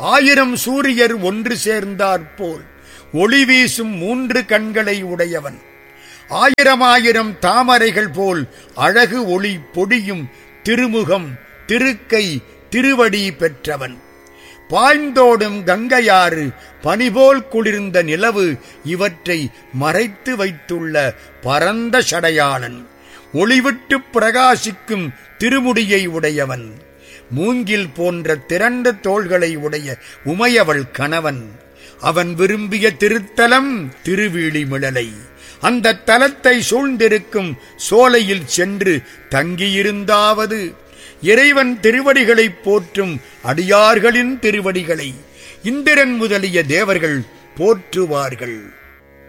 ஆயிரம் சூரியர் ஒன்று சேர்ந்தாற்போல் ஒளி வீசும் மூன்று கண்களை உடையவன் ஆயிரம் ஆயிரம் தாமரைகள் போல் அழகு ஒளி பொடியும் திருமுகம் திருக்கை திருவடி பெற்றவன் பாய்ந்தோடும் கங்கையாறு பனிபோல் குளிர்ந்த நிலவு இவற்றை மறைத்து வைத்துள்ள பரந்த சடையாளன் ஒளிவிட்டு பிரகாசிக்கும் திருமுடியை உடையவன் மூங்கில் போன்ற திரண்ட தோள்களை உடைய உமையவள் கணவன் அவன் விரும்பிய திருத்தலம் திருவீழிமிழலை அந்த தலத்தை சூழ்ந்திருக்கும் சோலையில் சென்று தங்கியிருந்தாவது இறைவன் திருவடிகளை போற்றும் அடியார்களின் திருவடிகளை இந்திரன் முதலிய தேவர்கள் போற்றுவார்கள்